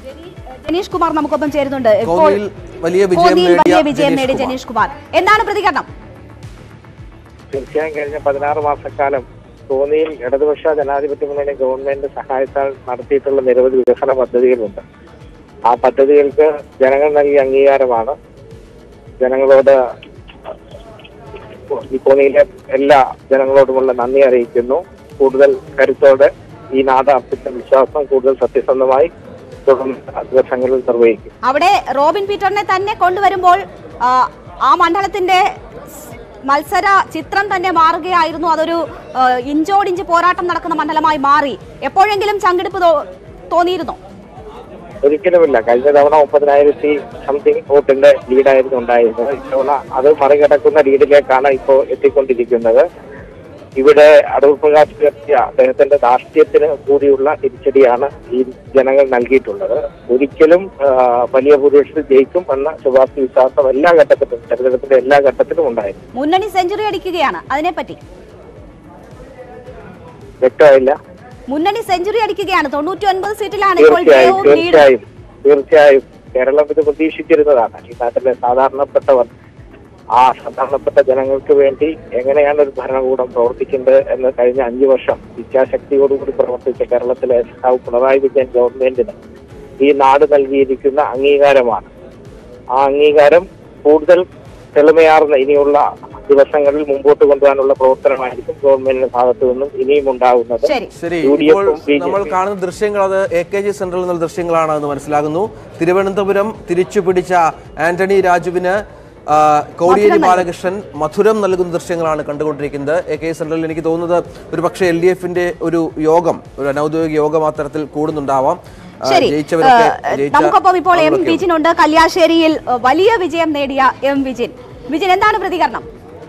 ജനീഷ് കുമാർ നമുക്കൊപ്പം ചേരുന്നുണ്ട് ഇപ്പോൾ കോന്നിയിൽ വലിയ വിജയം കോന്നിയിൽ വലിയ നേടിയ വിജയം ജനീഷ് നേടി കുമാർ. ജനീഷ് കുമാർ എന്താണ് പ്രതികരണം തീർച്ചയായും കഴിഞ്ഞ പതിനാറ് മാസക്കാലം കോന്നിയിൽ ഇടതുപക്ഷ ജനാധിപത്യ മുന്നണി ഗവൺമെന്റ് സഹായത്താൽ നടത്തിയിട്ടുള്ള നിരവധി വികസന പദ്ധതികളുണ്ട് ആ പദ്ധതികൾക്ക് ജനങ്ങൾ നൽകിയ അംഗീകാരമാണ് ജനങ്ങളോട് ഈ കോന്നിയിലെ എല്ലാ ജനങ്ങളോടുമുള്ള നന്ദി അറിയിക്കുന്നു കൂടുതൽ കരുത്തോടെ ഈ നാട് അർപ്പിച്ച വിശ്വാസം കൂടുതൽ സത്യസന്ധമായി തുടർന്ന് ദിവസങ്ങളിൽ നിർവഹിക്കും അവിടെ റോബിൻ പീറ്ററിനെ തന്നെ കൊണ്ടുവരുമ്പോൾ ആ, ആ മണ്ഡലത്തിന്റെ സ് മത്സര ചിത്രം തന്നെ മാറുകയായിരുന്നു അതൊരു ആ, ഇഞ്ചോടിഞ്ച് പോരാട്ടം നടക്കുന്ന മണ്ഡലമായി മാറി എപ്പോഴെങ്കിലും ചങ്കെടുപ്പ് തോ- തോന്നിയിരുന്നോ ഒരിക്കലുമില്ല കഴിഞ്ഞ തവണ മുപ്പതിനായിരത്തി സംതിങ് വോട്ടിന്റെ ലീഡായിരുന്നു ഉണ്ടായിരുന്നത് ഇത്തവണ അത് മറികടക്കുന്ന ലീഡിലേക്കാണ് ഇപ്പോൾ എത്തിക്കൊണ്ടിരിക്കുന്നത് ഇവിടെ അടൂർ പ്രകാശ് ഉയർത്തിയ അദ്ദേഹത്തിന്റെ ധാർഷ്ട്യത്തിന് കൂടിയുള്ള തിരിച്ചടിയാണ് ഈ ജനങ്ങൾ നൽകിയിട്ടുള്ളത് ഒരിക്കലും ആ, വലിയ ഭൂരിപക്ഷത്തിൽ ജയിക്കും എന്ന ശുഭാപ്തി വിശ്വാസം എല്ലാ ഘട്ടത്തിലും തെരഞ്ഞെടുപ്പിന്റെ എല്ലാ ഘട്ടത്തിലും ഉണ്ടായിരുന്നു മുന്നണി സെഞ്ചുറി അടിക്കുകയാണ് അതിനെപ്പറ്റി വ്യക്തമായില്ല മുന്നണി സെഞ്ചുറി അടിക്കുകയാണ് തൊണ്ണൂറ്റി ഒൻപത് സീറ്റിലാണ് ഇപ്പോൾ തീർച്ചയായും ജയവും ലീഡും തീർച്ചയായും തീർച്ചയായും കേരളം ഇത് പ്രതീക്ഷിച്ചിരുന്നതാണ് ഈ നാട്ടിലെ സാധാരണപ്പെട്ടവർ ആ സാധാരണപ്പെട്ട ജനങ്ങൾക്ക് വേണ്ടി എങ്ങനെയാണ് ഒരു ഭരണകൂടം പ്രവർത്തിക്കേണ്ടത് എന്ന് കഴിഞ്ഞ അഞ്ചു വർഷം ഇച്ഛാശക്തിയോടുകൂടി പ്രവർത്തിച്ച കേരളത്തിലെ സഖാവ് പിണറായി വിജയൻ ഗവൺമെന്റിന് ഈ നാട് നൽകിയിരിക്കുന്ന അംഗീകാരമാണ് ആ അംഗീകാരം കൂടുതൽ തെളിമയാർന്ന ഇനിയുള്ള ദിവസങ്ങളിൽ മുമ്പോട്ട് കൊണ്ടുപോകാനുള്ള പ്രവർത്തനമായിരിക്കും ഗവൺമെന്റിന്റെ ഭാഗത്തു നിന്നും ഇനിയും ഉണ്ടാകുന്നത് ശരി ശരി യു ഡി ഇപ്പോൾ എഫും ബി ജെ നമ്മൾ പിയും കാണുന്ന ദൃശ്യങ്ങൾ അത് എ കെ ജി സെന്ററിൽ നിന്നുള്ള ദൃശ്യങ്ങളാണ് എന്ന് മനസ്സിലാകുന്നു തിരുവനന്തപുരം തിരിച്ചു പിടിച്ച ആന്റണി രാജുവിന് ആ, കോടിയേരി മധുരം നൽകി. ബാലകൃഷ്ണൻ മധുരം നൽകുന്ന ദൃശ്യങ്ങളാണ് കണ്ടുകൊണ്ടിരിക്കുന്നത് എ കെ സെന്ററിൽ എനിക്ക് തോന്നുന്നത് ഒരു പക്ഷേ എൽ ഡി എഫിന്റെ ഒരു യോഗം ഒരു അനൗദ്യോഗിക യോഗം അത്തരത്തിൽ കൂടുന്നുണ്ടാവാം ആ, ശരി ജയിച്ചവരൊക്കെ ഏഹ്, ജയിച്ച നമുക്കൊപ്പം ഇപ്പോൾ എം ആളുകളൊക്കെ ഉണ്ട്. വിജിനുണ്ട് കല്യാശ്ശേരിയിൽ ഏഹ്, വലിയ വിജയം നേടിയ എം വിജിൻ വിജിൻ എന്താണ് പ്രതികരണം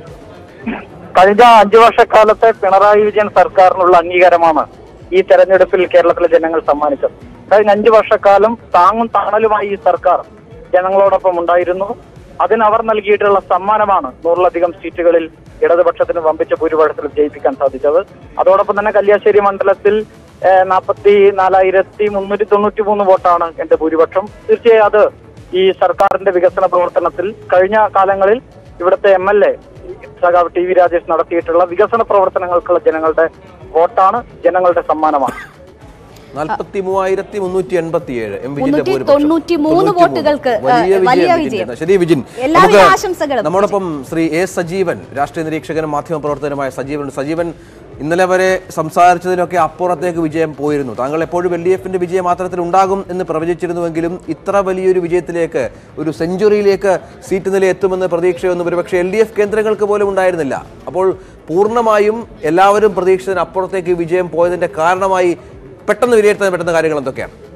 കഴിഞ്ഞ അഞ്ചു വർഷക്കാലത്തെ പിണറായി വിജയൻ സർക്കാരിനുള്ള അംഗീകാരമാണ് ഈ തെരഞ്ഞെടുപ്പിൽ കേരളത്തിലെ ജനങ്ങൾ സമ്മാനിച്ചത് കഴിഞ്ഞ അഞ്ചു വർഷക്കാലം താങ്ങും താണലുമായി ഈ സർക്കാർ ജനങ്ങളോടൊപ്പം ഉണ്ടായിരുന്നു അതിന് അവർ നൽകിയിട്ടുള്ള സമ്മാനമാണ് നൂറിലധികം സീറ്റുകളിൽ ഇടതുപക്ഷത്തിന് വമ്പിച്ച ഭൂരിപക്ഷത്തിൽ ജയിപ്പിക്കാൻ സാധിച്ചത് അതോടൊപ്പം തന്നെ കല്യാശ്ശേരി മണ്ഡലത്തിൽ നാൽപ്പത്തി നാലായിരത്തി മുന്നൂറ്റി തൊണ്ണൂറ്റി മൂന്ന് വോട്ടാണ് എന്റെ ഭൂരിപക്ഷം തീർച്ചയായും അത് ഈ സർക്കാരിന്റെ വികസന പ്രവർത്തനത്തിൽ കഴിഞ്ഞ കാലങ്ങളിൽ ഇവിടുത്തെ എം എൽ എ സഖാവ് ടി വി രാജേഷ് നടത്തിയിട്ടുള്ള വികസന പ്രവർത്തനങ്ങൾക്കുള്ള ജനങ്ങളുടെ വോട്ടാണ് ജനങ്ങളുടെ സമ്മാനമാണ് നാൽപ്പത്തി മൂവായിരത്തി മുന്നൂറ്റി എൺപത്തി ഏഴ് എം വിജിന്റെ മുന്നൂറ്റി ഭൂരിപക്ഷം. തൊണ്ണൂറ്റി മൂന്ന് തൊണ്ണൂറ്റി മൂന്ന്. വോട്ടുകൾക്ക്, വലിയ ഏഹ്, വലിയ വിജയം വിജയം. വിജിന്റെ. ശരി വിജിൻ എല്ലാവിധ നമുക്ക് ആശംസകളും. നമ്മോടൊപ്പം ശ്രീ എ സജീവൻ രാഷ്ട്രീയ നിരീക്ഷകനും മാധ്യമ പ്രവർത്തകനുമായ സജീവൻ സജീവൻ ഇന്നലെ വരെ സംസാരിച്ചതിനൊക്കെ അപ്പുറത്തേക്ക് വിജയം പോയിരുന്നു താങ്കൾ എപ്പോഴും എൽ ഡി എഫിന്റെ വിജയം മാത്രത്തിൽ ഉണ്ടാകും എന്ന് പ്രവചിച്ചിരുന്നുവെങ്കിലും ഇത്ര വലിയൊരു വിജയത്തിലേക്ക് ഒരു സെഞ്ചുറിയിലേക്ക് സീറ്റ് നില എത്തുമെന്ന് പ്രതീക്ഷയൊന്നും ഒരുപക്ഷെ എൽ ഡി എഫ് കേന്ദ്രങ്ങൾക്ക് പോലും ഉണ്ടായിരുന്നില്ല അപ്പോൾ പൂർണ്ണമായും എല്ലാവരും പ്രതീക്ഷിച്ചതിന് അപ്പുറത്തേക്ക് വിജയം പോയതിന്റെ കാരണമായി പെട്ടെന്ന് വിലയിരുത്താൻ പറ്റുന്ന കാര്യങ്ങൾ എന്തൊക്കെയാണ്